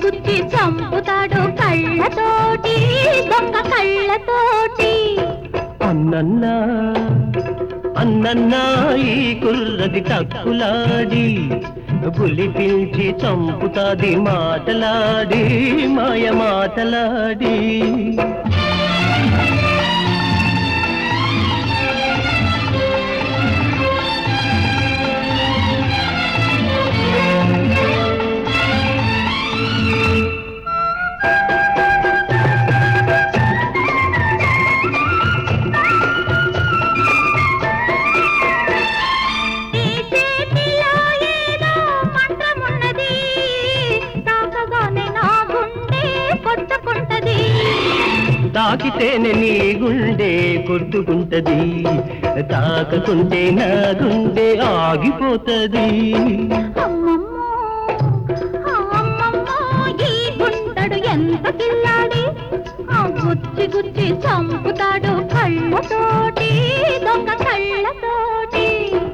గుచ్చి చంపుతాడు కళ్ళతోటి దొంగ కళ్ళతోటి అన్నన్నా అన్నన్నా ఈ కుర్రది తక్కులాడి పులి పిలిచి చంపుతాది మాటలాడి మాయ మాటలాడి ఈ చేతిలో ఏదో మంత్రమున్నది తాకగానే నా గుండె కొట్టుకుంటది తాకితేనే నీ గుండె కొట్టుకుంటది తాకకుంటే నా గుండె ఆగిపోతది అమ్మమ్మో ఆ అమ్మమ్మో ఈ గుండడు ఎంత కిల్లాడి ఆ గుచ్చి గుచ్చి చంపుతాడు కళ్ళతోటి దొంగ కళ్ళతోటి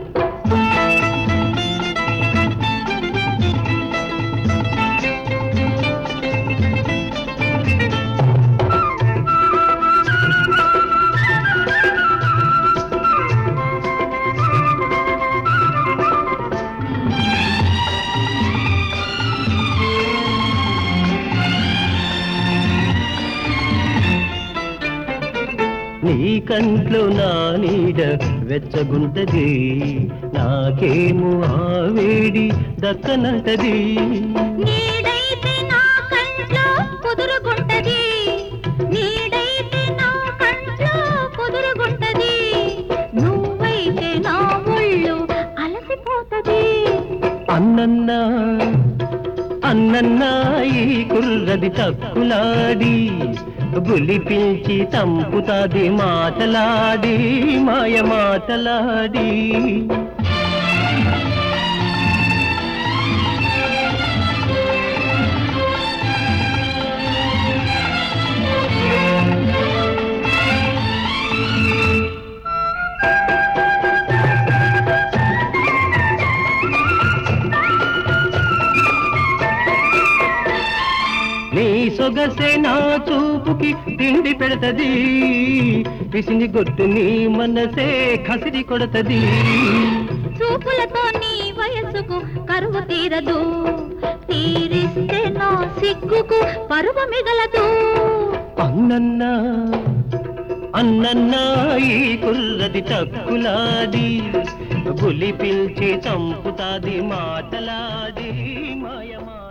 నీ కంట్లో నా నీడ వెచ్చగుంటది నాకేమో ఆ వేడి దక్కనంటది నీడైతే నా కంట్లో కుదురుగుంటది నీడైతే నా కంట్లో కుదురుగుంటది నువ్వైతే నా ఒళ్ళు అలసిపోతది అన్నన్నా అన్నన్నా ఈ కుర్రది తక్కులాడి బులి పిలిచి తంపుతాది మాటలాడి మాయ మాటలాడి నీ సొగసే నా చూపుకి తిండి పెడతది పిసిని గొట్టు నీ మనసే కసిరి కొడతది చూపులతో నీ వయసుకు కరువు తీరదు తీరిస్తే నా సిగ్గుకు పరువు మిగలదు అన్నన్నా అన్నన్నా ఈ కుర్రది తక్కులాడి బులి పిలిచి చంపుతాది మాటలాడి మాయమా